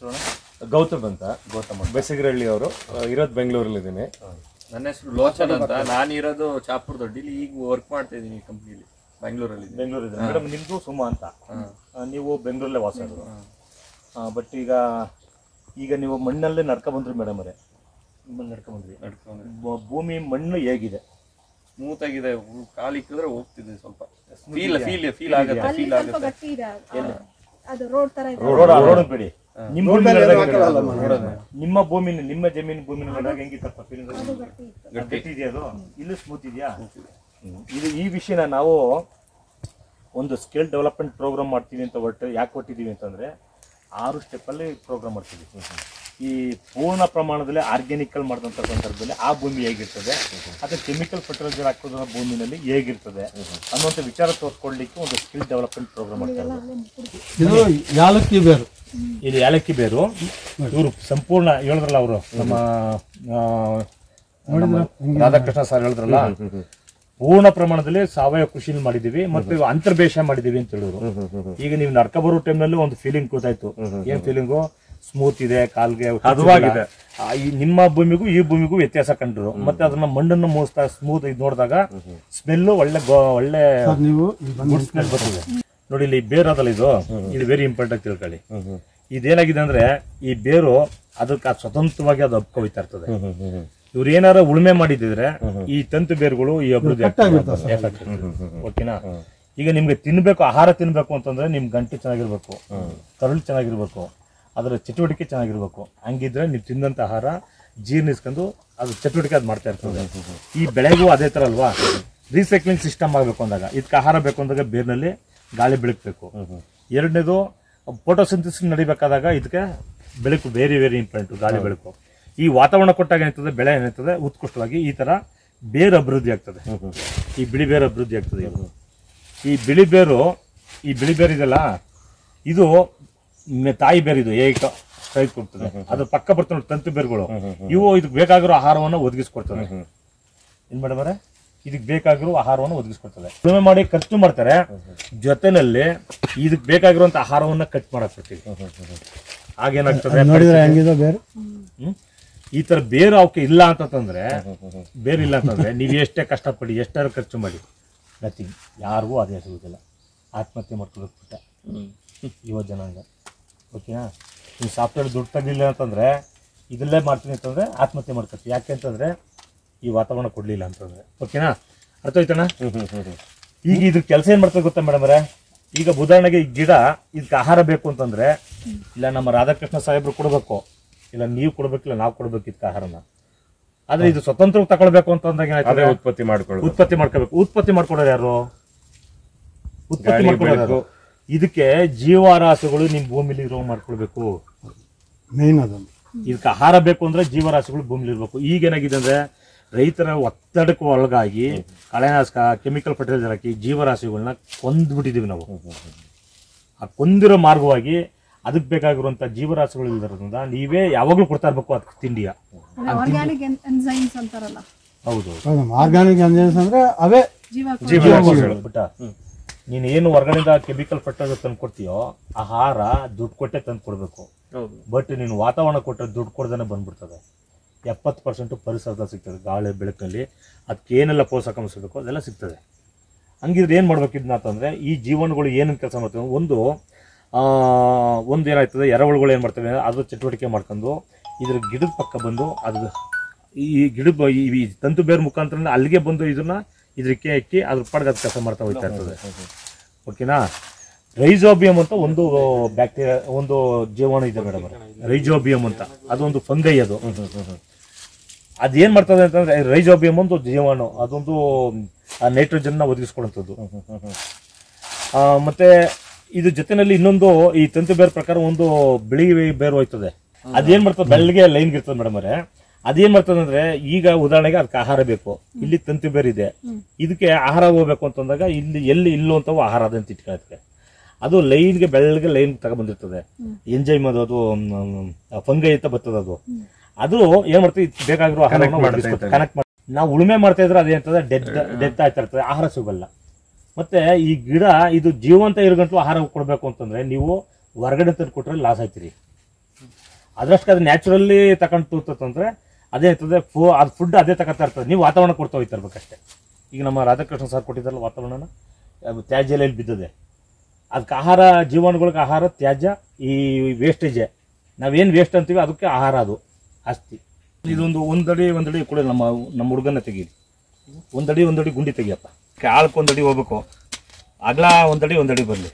ಹೆಸರು ಗೌತಮ್ ಅಂತ ಗೌತಮ್ ಬೆಸಗಿರಳ್ಳಿ ಅವರು ಇರೋದು ಬೆಂಗಳೂರಲ್ಲಿ ಇದ್ದೀನಿ ನನ್ನ ಹೆಸರು ಲೋಚನ್ ಅಂತ ನಾನು ಇರೋದು ಚಾಪುರ ದೊಡ್ಡಿಲಿ ಈಗ ವರ್ಕ್ ಮಾಡ್ತಾ ಇದ್ದೀನಿ ಕಂಪ್ನಿಲಿ ಬೆಂಗಳೂರಲ್ಲಿ ಬೆಂಗಳೂರಿದೆ ಮೇಡಮ್ ನಿಮ್ದು ಸುಮಾ ಅಂತ ಆ, ನೀವು ಬೆಂಗಳೂರಲ್ಲೇ ವಾಸರು ಬಟ್ ಈಗ ಈಗ ನೀವು ಮಣ್ಣಲ್ಲೇ ನಡ್ಕ ಬಂದ್ರಿ ಮೇಡಮ್ ಅವರೇ ನಿಮ್ಮಲ್ಲಿ ನಡ್ಕ ಬಂದ್ರಿ ನಡ್ಕೊಂಡು ಬ- ಭೂಮಿ ಮಣ್ಣು ಹೇಗಿದೆ ಸ್ಮೂತ್ ಆಗಿದೆ ಉ- ಕಾಲ್ ಇಕ್ಕಿದ್ರೆ ಹೋಗ್ತಿದೆ ಸ್ವಲ್ಪ ಫೀಲ್ ಫೀಲ್ ಫೀಲ್ ಆಗುತ್ತೆ ಅಲ್ಲಿ ಫೀಲ್ ಸ್ವಲ್ಪ ಆಗುತ್ತೆ ಗಟ್ಟಿ ಇದೆ ಅದು ರೋಡ್ ತರ ಇದೆ ರೋಡ್ ರೋಡ್ ಬಿಡಿ ನಿಮ್ಮ ಭೂಮಿ ನಿಮ್ಮ ಭೂಮಿ ನಿಮ್ಮ ಜಮೀನು ಭೂಮಿ ನೋಡಿದಾಗ ಹೆಂಗಿತ್ತಪ್ಪ ಫೀಲಿಂಗ್ ಗಟ್ಟಿ ಇತ್ತು ಗಟ್ಟಿ ಇದೆಯಾ ಅದು ಇಲ್ಲೂ ಸ್ಮೂತ್ ಇದೆಯಾ ಹ್ಮ್. ಇದು ಈ ವಿಷಯನ ನಾವು ಒಂದು ಸ್ಕಿಲ್ ಡೆವಲಪ್ಮೆಂಟ್ ಪ್ರೋಗ್ರಾಮ್ ಮಾಡ್ತೀವಿ ಅಂತ ಒಟ್ಟು ಯಾಕೆ ಕೊಟ್ಟಿದ್ದೀವಿ ಅಂತಂದ್ರೆ ಆರು ಸ್ಟೆಪ್ಪಲ್ಲಿ ಪ್ರೋಗ್ರಾಮ್ ಮಾಡ್ತೀವಿ ಈ ಪೂರ್ಣ ಪ್ರಮಾಣದಲ್ಲಿ ಆರ್ಗ್ಯಾನಿಕಲ್ ಮಾಡಿದಂಥ ಸಂದರ್ಭದಲ್ಲಿ ಆ ಭೂಮಿ ಹೇಗಿರ್ತದೆ ಅಥವಾ ಕೆಮಿಕಲ್ ಫರ್ಟಿಲೈಸರ್ ಹಾಕೋದ್ರ ಭೂಮಿನಲ್ಲಿ ಹೇಗಿರ್ತದೆ ಅನ್ನುವಂಥ ವಿಚಾರ ತೋರಿಸ್ಕೊಡ್ಲಿಕ್ಕೆ ಒಂದು ಸ್ಕಿಲ್ ಡೆವಲಪ್ಮೆಂಟ್ ಪ್ರೋಗ್ರಾಮ್ ಮಾಡ್ತಾರೆ ಇದು ಯಾಲಕ್ಕಿ ಬೇರು ಇದು ಏಲಕ್ಕಿ ಬೇರು ಇವರು ಸಂಪೂರ್ಣ ಹೇಳಿದ್ರಲ್ಲ ಅವರು ನಮ್ಮ ಆ, ನಮ್ಮ ರಾಧಾಕೃಷ್ಣ ಸರ್ ಹೇಳಿದ್ರಲ್ಲ ಪೂರ್ಣ ಪ್ರಮಾಣದಲ್ಲಿ ಸಾವಯವ ಕೃಷಿ ಮಾಡಿದೀವಿ ಮತ್ತೆ ಅಂತರ್ಬೇಷ ಮಾಡಿದೀವಿ ಅಂತ ಹೇಳಿದ್ರು ಈಗ ನೀವು ನಡ್ಕ ಬರೋ ಟೈಮ್ನಲ್ಲಿ ಒಂದು ಫೀಲಿಂಗ್ ಗೊತ್ತಾಯ್ತು ಏನ್ ಫೀಲಿಂಗು ಸ್ಮೂತ್ ಇದೆ ಕಾಲ್ಗೆ ಹದವಾಗಿದೆ ನಿಮ್ಮ ಭೂಮಿಗೂ ಈ ಭೂಮಿಗೂ ವ್ಯತ್ಯಾಸ ಕಂಡ್ರು ಮತ್ತೆ ಅದನ್ನ ಮಣ್ಣನ್ನು ಮೂಸ್ತಾ ಸ್ಮೂತ್ ಇದು ನೋಡಿದಾಗ ಸ್ಮೆಲ್ಲು ಒಳ್ಳೆ ಗೋ- ಒಳ್ಳೆ ಸರ್ ನೀವು ಇಲ್ಲಿ ಬಂದು ಗುಡ್ ಸ್ಮೆಲ್ ಬರ್ತದೆ ನೋಡಿ ಇಲ್ಲಿ ಬೇರು ಅದಲ್ಲ ಇದು ಇದು ವೆರಿ ಇಂಪಾರ್ಟೆಂಟ್ ತಿಳ್ಕೊಳ್ಳಿ ಇದೇನಾಗಿದೆ ಅಂದ್ರೆ ಈ ಬೇರು ಅದಕ್ಕೆ ಅದ್ ಸ್ವತಂತ್ರವಾಗಿ ಅದು ಹಬ್ಕೊಯ್ತಾ ಇರ್ತದೆ ಇವ್ರು ಏನಾರ ಉಳುಮೆ ಮಾಡಿದ್ರೆ ಈ ತಂತು ಬೇರುಗಳು ಈ ಅಭಿವೃದ್ಧಿ ಆಗ್ತದೆ. Effect. ಓಕೆನಾ ಈಗ ನಿಮ್ಗೆ ತಿನ್ಬೇಕು ಆಹಾರ ತಿನ್ಬೇಕು ಅಂತಂದ್ರೆ ನಿಮ್ ಗಂಟು ಚೆನ್ನಾಗಿರ್ಬೇಕು ಕರುಳು ಚೆನ್ನಾಗಿರ್ಬೇಕು ಅದರ ಚಟುವಟಿಕೆ ಚೆನ್ನಾಗಿರ್ಬೇಕು ಹಂಗಿದ್ರೆ ನೀವು ತಿಂದಂತ ಆಹಾರ ಜೀರ್ಣಿಸ್ಕೊಂಡು ಅದು ಚಟುವಟಿಕೆ ಅದು ಮಾಡ್ತಾ ಇರ್ತದೆ ಈ ಬೆಳೆಗೂ ಅದೇ ತರ ಅಲ್ವಾ ರೀಸೈಕ್ಲಿಂಗ್ ಸಿಸ್ಟಮ್ ಆಗಬೇಕು ಅಂದಾಗ ಇದಕ್ಕೆ ಆಹಾರ ಬೇಕು ಅಂದಾಗ ಬೇರ್ನಲ್ಲಿ ಗಾಳಿ ಬೆಳಕಬೇಕು ಎರಡನೇದು ಫೋಟೋಸಿಂಥಸಿಸ್ ನಡಿಬೇಕಾದಾಗ ಇದಕ್ಕೆ ಬೆಳಕು ವೆರಿ ವೆರಿ ಇಂಪಾರ್ಟೆಂಟ್ ಗಾಳಿ ಬೆಳಕು ಈ ವಾತಾವರಣ ಕೊಟ್ಟಾಗ ಏನಾಗ್ತದೆ ಬೆಳೆ ಏನಾಗ್ತದೆ ಉತ್ಕೃಷ್ಟವಾಗಿ ಈ ತರ ಬೇರು ಅಭಿವೃದ್ಧಿ ಆಗ್ತದೆ ಈ ಬಿಳಿ ಬೇರು ಅಭಿವೃದ್ಧಿ ಆಗ್ತದೆ ಇದು. ಈ ಬಿಳಿ ಬೇರು ಈ ಬಿಳಿ ಬೇರು ಇದೆಲ್ಲ ಇದು ಮ್- ತಾಯಿ ಬೇರು ಇದು ಏಕ ಸ್ಟ್ರೈಕ್ ಕೊಡ್ತದೆ ಅದ್ರ ಪಕ್ಕ ಬರ್ತದೆ ನೋಡಿ ತಂತು ಬೇರುಗಳು ಇವು ಇದಕ್ಕೆ ಬೇಕಾಗಿರೋ ಆಹಾರವನ್ನು ಒದಗಿಸ್ಕೊಡ್ತದೆ ಏನ್ ಮೇಡಮರೆ ಇದಕ್ಕೆ ಬೇಕಾಗಿರೋ ಆಹಾರವನ್ನು ಒದಗಿಸ್ಕೊಡ್ತದೆ ಉಳುಮೆ ಮಾಡಿ ಖರ್ಚು ಮಾಡ್ತಾರೆ ಜೊತೆನಲ್ಲಿ ಇದಕ್ಕೆ ಬೇಕಾಗಿರುವಂತ ಆಹಾರವನ್ನ ಕಟ್ ಮಾಡಕ್ ಬಿಡ್ತೀವಿ ಆಗೇನಾಗ್ತದೆ ನೋಡಿದ್ರೆ ಹೆಂಗಿದೆ ಬೇರು ಹ್ಮ್? ಈ ತರ ಬೇರು ಅವಕ್ಕೆ ಇಲ್ಲ ಅಂತಂದ್ರೆ ಬೇರೆ ಇಲ್ಲ ಅಂತಂದ್ರೆ ನೀವು ಎಷ್ಟೇ ಕಷ್ಟಪಡಿ ಎಷ್ಟಾರು ಖರ್ಚು ಮಾಡಿ ನಥಿಂಗ್ ಯಾರಿಗೂ ಅದೇ ಸಿಗುದಿಲ್ಲ ಆತ್ಮಹತ್ಯೆ ಮಾಡ್ಕೊಬೇಕು ಪುಟ್ಟ ಯುವ ಜನಾಂಗ ಓಕೆನಾ ನೀವು ಸಾಫ್ಟ್ವೇರ್ ದುಡ್ಡು ತಗಲಿಲ್ಲ ಅಂತಂದ್ರೆ ಇದಲ್ಲೇ ಮಾಡ್ತೀನಿ ಅಂತಂದ್ರೆ ಆತ್ಮಹತ್ಯೆ ಮಾಡ್ಕೊತೀವಿ ಯಾಕೆ ಅಂತಂದ್ರೆ ಈ ವಾತಾವರಣ ಕೊಡ್ಲಿಲ್ಲ ಅಂತಂದ್ರೆ ಓಕೆನಾ ಅರ್ಥ ಆಯ್ತಣ್ಣ ಈಗ ಇದ್ರ ಕೆಲಸ ಏನ್ ಮಾಡ್ತದೆ ಗೊತ್ತಾ ಮೇಡಮ್ ಈಗ ಉದಾಹರಣೆಗೆ ಈ ಗಿಡ ಇದಕ್ಕೆ ಆಹಾರ ಬೇಕು ಅಂತಂದ್ರೆ ಇಲ್ಲ ನಮ್ಮ ರಾಧಾಕೃಷ್ಣ ಸಾಹೇಬ್ರು ಕೊಡ್ಬೇಕು ಇಲ್ಲ ನೀವು ಕೊಡ್ಬೇಕಿಲ್ಲ ನಾವು ಕೊಡ್ಬೇಕು ಇದಕ್ಕೆ ಆಹಾರನ ಆದ್ರೆ ಇದು ಸ್ವತಂತ್ರ ತಗೊಳ್ಬೇಕು ಅಂತಂದಾಗ ಏನಾಯ್ತದೆ ಉತ್ಪತ್ತಿ ಮಾಡ್ಕೊಳ್ಳೋದು ಉತ್ಪತ್ತಿ ಮಾಡ್ಕೋಬೇಕು ಉತ್ಪತ್ತಿ ಮಾಡ್ಕೊಡೋರು ಯಾರು ಉತ್ಪತ್ತಿ ಗಾಳಿ, ಮಾಡ್ಕೊಡೋರು ಯಾರು? ಇದಕ್ಕೆ ಜೀವರಾಶಿಗಳು ನಿಮ್ ಭೂಮಿಲಿ ಇರೋ ಮಾಡ್ಕೊಳ್ಬೇಕು ಮೇನ್ ಅದೊಂದು ಇದಕ್ಕೆ ಆಹಾರ ಬೇಕು ಅಂದ್ರೆ ಜೀವರಾಶಿಗಳು ಭೂಮಿಲಿ ಇರ್ಬೇಕು ಈಗ ಏನಾಗಿದೆ ಅಂದ್ರೆ ರೈತರ ಒತ್ತಡಕ್ಕೆ ಒಳಗಾಗಿ ಕಳೆನಾಶಕ ಕೆಮಿಕಲ್ ಫರ್ಟಿಲೈಸರ್ ಹಾಕಿ ಜೀವರಾಶಿಗಳನ್ನ ಕೊಂದ್ಬಿಟ್ಟಿದೀವಿ ನಾವು ಆ ಕೊಂದಿರೋ ಮಾರ್ಗವಾಗಿ ಅದಕ್ಕೆ ಬೇಕಾಗಿರುವಂತ ಜೀವರಾಶಿಗಳು ಇರೋದ್ರಿಂದ ನೀವೇ ಯಾವಾಗ್ಲೂ ಕೊಡ್ತಾ ಇರ್ಬೇಕು ಅದಕ್ಕೆ ತಿಂಡಿಯ ಆರ್ಗ್ಯಾನಿಕ್ ಎನ್ಸೈಮ್ಸ್ ಅಂತಾರಲ್ಲ ಹೌದು ಆರ್ಗಾನಿಕ್ ಎಂಜಿನ್ಸ್ ಅಂದ್ರೆ ಅವೇ ಜೀವ ಜೀವರಾಶಿಗಳು ಬಿಟ್ಟ ನೀನ್ ಏನು ಹೊರಗಡೆಯಿಂದ ಕೆಮಿಕಲ್ ಫರ್ಟಿಲೈಸರ್ ತಂದು ಕೊಡ್ತೀಯೋ ಆಹಾರ ದುಡ್ಡು ಕೊಟ್ಟೆ ತಂದು ಕೊಡ್ಬೇಕು ಹೌದು ಬಟ್ ನೀನು ವಾತಾವರಣ ಕೊಟ್ಟರೆ ದುಡ್ಡು ಕೊಡ್ದೇನೆ ಬಂದ್ಬಿಡ್ತದೆ ಎಪ್ಪತ್ತು ಪರ್ಸೆಂಟ್ ಪರಿಸರದ ಸಿಗ್ತದೆ ಗಾಳಿ ಬೆಳಕಲ್ಲಿ ಅದಕ್ಕೆ ಏನೆಲ್ಲ ಪೋಷಕಾಂಶ ಬೇಕು ಅದೆಲ್ಲ ಸಿಗ್ತದೆ ಹಂಗಿದ್ರೆ ಏನು ಮಾಡ್ಬೇಕು ಇದನ್ನ ಅಂತಂದ್ರೆ ಈ ಜೀವನಗಳು ಏನೇನು ಕೆಲಸ ಮಾಡ್ತವೆ ಒಂದು ಆ, ಒಂದು ಏನಾಯ್ತದೆ ಎರೆಹುಳುಗಳು ಏನು ಮಾಡ್ತವೆ ಅದು ಚಟುವಟಿಕೆ ಮಾಡ್ಕೊಂಡು ಇದ್ರ ಗಿಡದ ಪಕ್ಕ ಬಂದು ಅದು ಈ ಗಿಡ ಈ ಈ ತಂತು ಬೇರ್ ಮುಖಾಂತರ ಅಲ್ಲಿಗೆ ಬಂದು ಇದನ್ನ ಇದಕ್ಕೆ ಹಾಕಿ ಅದ್ರ ಪಾಡ್ಗೆ ಅದು ಕೆಲಸ ಮಾಡ್ತಾ ಹೋಗ್ತಾ ಇರ್ತದೆ ಓಕೆನಾ ರೈಜೋಬಿಯಂ ಅಂತ ಒಂದು ಬ್ಯಾಕ್ಟೀರಿಯಾ ಒಂದು ಜೀವಾಣು ಇದೆ ಮೇಡಮ್ ರೈಜೋಬಿಯಂ ಅಂತ ಅದೊಂದು ಫಂಗೈ ಅದು ಅದೇನ್ ಮಾಡ್ತದೆ ಅಂತಂದ್ರೆ ರೈಜೋಬಿಯಂ ಒಂದು ಜೀವಾಣು ಅದೊಂದು ನೈಟ್ರೋಜನ್ ನ ಒದಗಿಸ್ಕೊಡುವಂಥದ್ದು ಆ, ಮತ್ತೆ ಇದು ಜೊತೆನಲ್ಲಿ ಇನ್ನೊಂದು ಈ ತಂತು ಬೇರ್ ಪ್ರಕಾರ ಒಂದು ಬಿಳಿ ಬೇರು ಹೋಯ್ತದೆ ಅದೇನ್ ಮಾಡ್ತದೆ ಬೆಳಗ್ಗೆ ಲೈನ್ ಇರ್ತದೆ ಮೇಡಮ್ ಅವರೇ ಅದೇನ್ ಮಾಡ್ತದೆ ಅಂದ್ರೆ ಈಗ ಉದಾಹರಣೆಗೆ ಅದಕ್ಕೆ ಆಹಾರ ಬೇಕು ಇಲ್ಲಿ ತಂತು ಬೇರ್ ಇದೆ ಇದಕ್ಕೆ ಆಹಾರ ಹೋಗ್ಬೇಕು ಅಂತಂದಾಗ ಇಲ್ಲಿ ಎಲ್ಲಿ ಇಲ್ಲೋ ಅಂತವು ಆಹಾರ ಅದಂತ ಇಟ್ಕೊಳತ್ತೆ ಅದು ಲೈನ್ಗೆ ಬೆಳಗ್ಗೆ ಲೈನ್ ತಗೊಂಡ್ಬಂದಿರ್ತದೆ ಎಂಜೈಮ್ ಅದು ಅದು ಫಂಗೈ ಅಂತ ಬರ್ತದೆ ಅದು ಅದು ಏನ್ ಮಾಡ್ತದೆ ಇದಕ್ಕೆ ಬೇಕಾಗಿರೋ ಆಹಾರ ಕನೆಕ್ಟ್ ಮಾಡಿ ನಾವು ಉಳುಮೆ ಮಾಡ್ತಾ ಇದ್ರೆ ಅದೇಂತದೆ ಡೆತ್ ಡೆತ್ ಆಯ್ತಾ ಇರ್ತದೆ ಆಹಾರ ಸಿಗಲ್ಲ ಮತ್ತೆ ಈ ಗಿಡ ಇದು ಜೀವಂತ ಇರೋ ಗಂಟಲು ಆಹಾರ ಕೊಡಬೇಕು ಅಂತಂದ್ರೆ ನೀವು ಹೊರಗಡೆ ತಂದು ಕೊಟ್ರೆ ಲಾಸ್ ಆಯ್ತೀರಿ ಅದರಷ್ಟು ಅದು ನ್ಯಾಚುರಲಿ ತಗೊಂಡು ತೂತಂದ್ರೆ ಅದೇ ಇರ್ತದೆ ಫೋ ಅದು ಫುಡ್ ಅದೇ ತಗೋತಾ ಇರ್ತದೆ ನೀವು ವಾತಾವರಣ ಕೊಡ್ತಾ ಹೋಗ್ತಾ ಇರ್ಬೇಕಷ್ಟೇ ಈಗ ನಮ್ಮ ರಾಧಾಕೃಷ್ಣ ಸರ್ ಕೊಟ್ಟಿದ್ದಾರಲ್ಲ ವಾತಾವರಣನ ಅದು ತ್ಯಾಜ್ಯ ಎಲ್ಲ ಇಲ್ಲಿ ಬಿದ್ದಿದೆ ಅದಕ್ಕೆ ಆಹಾರ ಜೀವನಗಳಿಗೆ ಆಹಾರ ತ್ಯಾಜ್ಯ ಈ ವೇಸ್ಟೇಜೆ ನಾವೇನು ವೇಸ್ಟ್ ಅಂತೀವಿ ಅದಕ್ಕೆ ಆಹಾರ ಅದು ಆಸ್ತಿ ಇದೊಂದು ಒಂದಡಿ ಒಂದಡಿ ಕೂಡ ನಮ್ಮ ನಮ್ಮ ಹುಡುಗನ ತೆಗೀರಿ ಒಂದಡಿ ಒಂದಡಿ ಗುಂಡಿ ತೆಗಿಯಪ್ಪ ಕಾಳಕ್ಕೆ ಒಂದಡಿ ಹೋಗ್ಬೇಕು ಅಗಲ ಒಂದಡಿ ಒಂದಡಿ ಬರಲಿ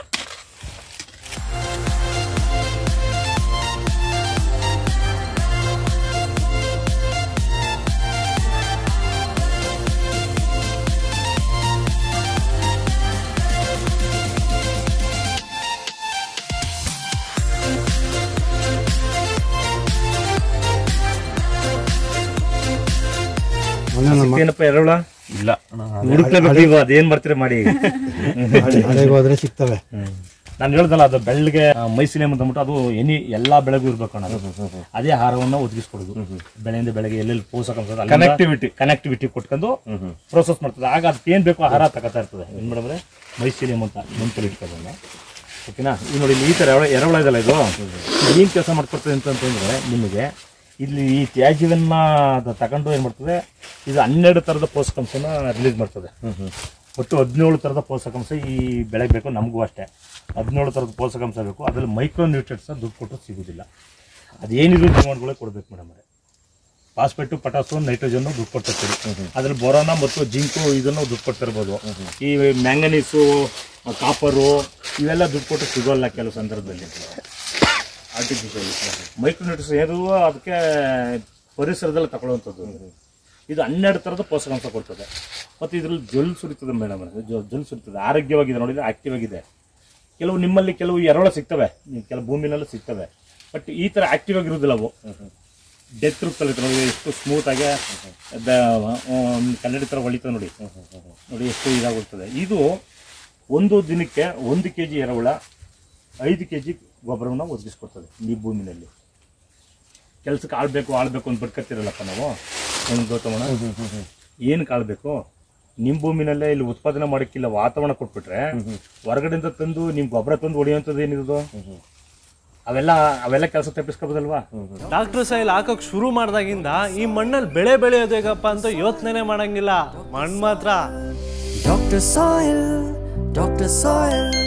ಮೊನ್ನೆ ನಮ್ಮ ಏನಪ್ಪ ಎರವಳ ಇಲ್ಲ ಹುಡುಕ್ಲೇಬೇಕು ನೀವು ಅದೇನ್ ಬರ್ತೀರ ಮಾಡಿ ಹಳೆ- ಹಳೆಗೆ ಹೋದ್ರೆ ಸಿಗ್ತವೆ ನಾನು ಹೇಳ್ದಲ್ಲ ಅದು ಬೆಳ್ಳಗೆ ಮೈಸಿಲೇಮ್ ಅಂತ ಅಂದ್ಬಿಟ್ಟು ಅದು ಎನಿ ಎಲ್ಲಾ ಬೆಳೆಗೂ ಇರ್ಬೇಕು ಅನ್ನೋದು ಅದೇ ಆಹಾರವನ್ನ ಒದಗಿಸ್ಕೊಡೋದು ಬೆಳೆಯಿಂದ ಬೆಳೆಗೆ ಎಲ್ಲೆಲ್ಲಿ ಪೋಷಕಾಂಶ ಕನೆಕ್ಟಿವಿಟಿ ಕನೆಕ್ಟಿವಿಟಿ ಕೊಟ್ಕೊಂಡು ಪ್ರೋಸೆಸ್ ಮಾಡ್ತದೆ ಆಗ ಅದಕ್ಕೆ ಏನ್ ಬೇಕು ಆಹಾರ ತಗೋತಾ ಇರ್ತದೆ ಏನ್ ಮಾಡಿದ್ರೆ ಮೈಸಿಲಿಯಂ ಅಂತ ನೆನಪಲ್ಲಿ ಇಟ್ಕೊಳ್ಳೋಣ ಓಕೆನಾ ಈಗ ನೋಡಿ ಇಲ್ಲಿ ಈ ಥರ ಎರೆಹುಳ ಎರೆಹುಳ ಇದಲ್ಲ ಇದು ಏನು ಕೆಲಸ ಮಾಡ್ಕೊಡ್ತದೆ ಅಂತಂತಂದ್ರೆ ನಿಮಗೆ ಇಲ್ಲಿ ಈ ತ್ಯಾಜ್ಯವನ್ನ ಅದು ತಗೊಂಡು ಏನು ಮಾಡ್ತದೆ ಇದು ಹನ್ನೆರಡು ಥರದ ಪೋಷಕಾಂಶನ ರಿಲೀಸ್ ಮಾಡ್ತದೆ ಒಟ್ಟು ಹದಿನೇಳು ಥರದ ಪೋಷಕಾಂಶ ಈ ಬೆಳೆಗೆ ಬೇಕು ನಮಗೂ ಅಷ್ಟೇ ಹದಿನೇಳು ಥರದ ಪೋಷಕಾಂಶ ಬೇಕು ಅದರಲ್ಲಿ ಮೈಕ್ರೋ ನ್ಯೂಟ್ರಿಯೆಂಟ್ಸ್ ದುಡ್ಡು ಕೊಟ್ಟು ಸಿಗೋದಿಲ್ಲ ಅದೇನಿದ್ರು ಜೀವನಗಳೇ ಕೊಡ್ಬೇಕು ಮೇಡಮ್ ಅವರೇ ಫಾಸ್ಫೇಟು ಪಟಾಸು ನೈಟ್ರೋಜನ್ ದುಡ್ಡು ಕೊಟ್ಟಿರ್ತೀವಿ ಅದ್ರಲ್ಲಿ ಬೊರೋನ ಮತ್ತು ಜಿಂಕು ಇದನ್ನು ದುಡ್ಡು ಕೊಡ್ತಿರ್ಬೋದು ಈ ಮ್ಯಾಂಗನೀಸು ಕಾಪರು ಇವೆಲ್ಲ ದುಡ್ಡು ಕೊಟ್ಟು ಸಿಗೋಲ್ಲ ಕೆಲವು ಸಂದರ್ಭದಲ್ಲಿ ಆರ್ಟಿಫಿಷಿಯಲ್ ಮೈಕ್ರೋನ್ಯೂಟ್ರಿಸ್ ಏನು ಅದಕ್ಕೆ ಪರಿಸರದಲ್ಲಿ ತಗೊಳ್ಳುವಂಥದ್ದು ಇದು ಹನ್ನೆರಡು ಥರದ ಪೋಷಕಾಂಶ ಕೊಡ್ತದೆ ಮತ್ತು ಇದರಲ್ಲಿ ಜೊಲ್ ಸುರಿತದೆ ಮೇಡಮ್ ಜೊಲ್ ಸುರಿತದೆ ಆರೋಗ್ಯವಾಗಿದೆ ನೋಡಿದ್ರೆ ಆಕ್ಟಿವ್ ಆಗಿದೆ ಕೆಲವು ನಿಮ್ಮಲ್ಲಿ ಕೆಲವು ಎರವಳ ಸಿಗ್ತವೆ ನೀವು ಕೆಲವು ಭೂಮಿನೆಲ್ಲ ಸಿಗ್ತವೆ ಬಟ್ ಈ ಥರ ಆಕ್ಟಿವ್ ಆಗಿರೋದಿಲ್ಲ ಅವು ಡೆತ್ ರೂಪದಲ್ಲಿ ನೋಡಿ ಎಷ್ಟು ಸ್ಮೂತ್ ಆಗಿ ಕನ್ನಡಿ ಥರ ಹೊಳಿತದೆ ನೋಡಿ ನೋಡಿ ಎಷ್ಟು ಇದಾಗುತ್ತದೆ ಇದು ಒಂದು ದಿನಕ್ಕೆ ಒಂದು ಕೆ ಜಿ ಎರವಳ ಐದು ಕೆ ಜಿ ಗೊಬ್ಬರವನ್ನು ಒದಗಿಸ್ಕೊಡ್ತದೆ ಈ ಭೂಮಿನಲ್ಲಿ ಕೆಲಸಕ್ಕೆ ಆಳ್ಬೇಕು ಆಳ್ಬೇಕು ಅಂತ ಬಡ್ಕತ್ತಿರಲ್ಲಪ್ಪ ನಾವು ಒಂದು ಗೌತಮಣ ಏನು ಕಾಳ್ಬೇಕು ನಿಮ್ಮ ಭೂಮಿನಲ್ಲೇ ಇಲ್ಲಿ ಉತ್ಪಾದನೆ ಮಾಡೋಕ್ಕಿಲ್ಲ ವಾತಾವರಣ ಕೊಟ್ಬಿಟ್ರೆ ಹೊರಗಡೆಯಿಂದ ತಂದು ನಿಮ್ ಗೊಬ್ಬರ ತಂದು ಹೊಡಿಯುವಂಥದ್ದು ಏನಿರೋದು ಅವೆಲ್ಲ ಅವೆಲ್ಲ ಕೆಲಸ ತಪ್ಪಿಸ್ಕೋಬೋದಲ್ವಾ ಡಾಕ್ಟರ್ ಸೈಲ್ ಹಾಕಕ್ ಶುರು ಮಾಡ್ದಾಗಿಂದ ಈ ಮಣ್ಣಲ್ಲಿ ಬೆಳೆ ಬೆಳೆಯೋದು ಹೇಗಪ್ಪ ಅಂತ ಯೋಚನೆ ಮಾಡಂಗಿಲ್ಲ ಮಣ್ಣು ಮಾತ್ರ Dr. Soil, Dr. Soil.